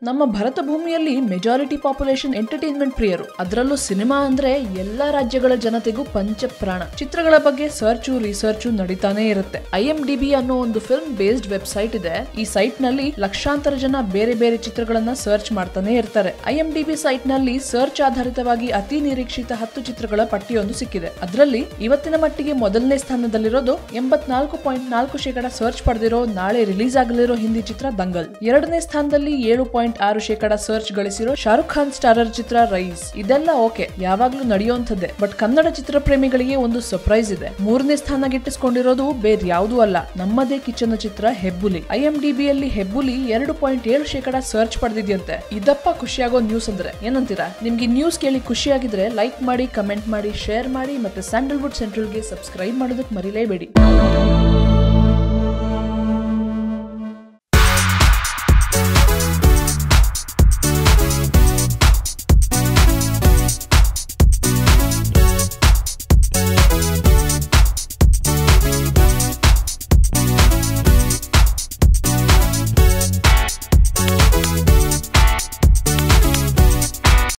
ನಮ್ಮ ಭರತ ಭೂಮಿಯಲ್ಲಿ majority population entertainment ಪ್ರಿಯರು ಅದರಲ್ಲೂ ಸಿನಿಮಾ ಅಂದ್ರೆ ಎಲ್ಲಾ ರಾಜ್ಯಗಳ ಜನತೆಗೂ ಪಂಚಪ್ರಾಣ ಚಿತ್ರಗಳ ಬಗ್ಗೆ ಸರ್ಚು ರಿಸರ್ಚು ನಡೀತಾನೆ ಇರುತ್ತೆ ಐ ಎಂ ಡಿ ಬಿ ಅನ್ನೋ ಒಂದು ಫಿಲ್ಮ್ ಬೇಸ್ಡ್ ವೆಬ್ಸೈಟ್ ಇದೆ ಈ ಸೈಟ್ ನಲ್ಲಿ ಲಕ್ಷಾಂತರ ಜನ ಬೇರೆ ಬೇರೆ ಚಿತ್ರಗಳನ್ನ ಸರ್ಚ್ ಮಾಡ್ತಾನೆ ಇರ್ತಾರೆ I M D B site ನಲ್ಲಿ ಸರ್ಚ್ ಆಧಾರಿತವಾಗಿ ಅತಿ ನಿರೀಕ್ಷಿತ ಹತ್ತು ಚಿತ್ರಗಳ ಪಟ್ಟಿಯೊಂದು ಸಿಕ್ಕಿದೆ ಅದರಲ್ಲಿ ಇವತ್ತಿನ ಮಟ್ಟಿಗೆ ಮೊದಲನೇ ಸ್ಥಾನದಲ್ಲಿರೋದು ಎಂಬತ್ನಾಲ್ಕು ಪಾಯಿಂಟ್ ನಾಲ್ಕು ಶೇಕಡ ಸರ್ಚ್ ಪಡೆದಿರೋ ನಾಳೆ ರಿಲೀಸ್ ಆಗಲಿರೋ ಹಿಂದಿ ಚಿತ್ರ ದಂಗಲ್ ಎರಡನೇ ಸ್ಥಾನದಲ್ಲಿ ಏಳು ಪಾಯಿಂಟ್ ಆರು ಶೇಕಡ ಸರ್ಚ್ ಗಳಿಸಿರೋ ಶಾರುಖ್ ಖಾನ್ ಸ್ಟಾರರ್ ಚಿತ್ರ ರೈಸ್ ಇದೆಲ್ಲ ಓಕೆ ಯಾವಾಗ್ಲೂ ನಡೆಯುವಂಥದ್ದೇ ಬಟ್ ಕನ್ನಡ ಚಿತ್ರ ಪ್ರೇಮಿಗಳಿಗೆ ಒಂದು ಸರ್ಪ್ರೈಸ್ ಇದೆ ಮೂರನೇ ಸ್ಥಾನ ಗಿಟ್ಟಿಸ್ಕೊಂಡಿರೋದು ಬೇರೆ ಯಾವುದೂ ಅಲ್ಲ ನಮ್ಮದೇ ಕಿಚನ್ ಚಿತ್ರ ಹೆಬ್ಬುಲಿ ಐ ಎಂ ಡಿ ಬಿಯಲ್ಲಿ ಹೆಬ್ಬುಲಿ ಎರಡು ಪಾಯಿಂಟ್ ಏಳು ಶೇಕಡ ಸರ್ಚ್ ಪಡೆದಿದ್ಯಂತೆ ಇದಪ್ಪ ಖುಷಿಯಾಗೋ ನ್ಯೂಸ್ ಅಂದ್ರೆ ಏನಂತೀರಾ ನಿಮ್ಗೆ ನ್ಯೂಸ್ ಕೇಳಿ ಖುಷಿಯಾಗಿದ್ರೆ ಲೈಕ್ ಮಾಡಿ ಕಮೆಂಟ್ ಮಾಡಿ ಶೇರ್ ಮಾಡಿ ಮತ್ತೆ ಸ್ಯಾಂಡಲ್ವುಡ್ ಸೆಂಟ್ರಲ್ಗೆ ಸಬ್ಸ್ಕ್ರೈಬ್ ಮಾಡೋದಕ್ಕೆ ಮರಿಲೇಬೇಡಿ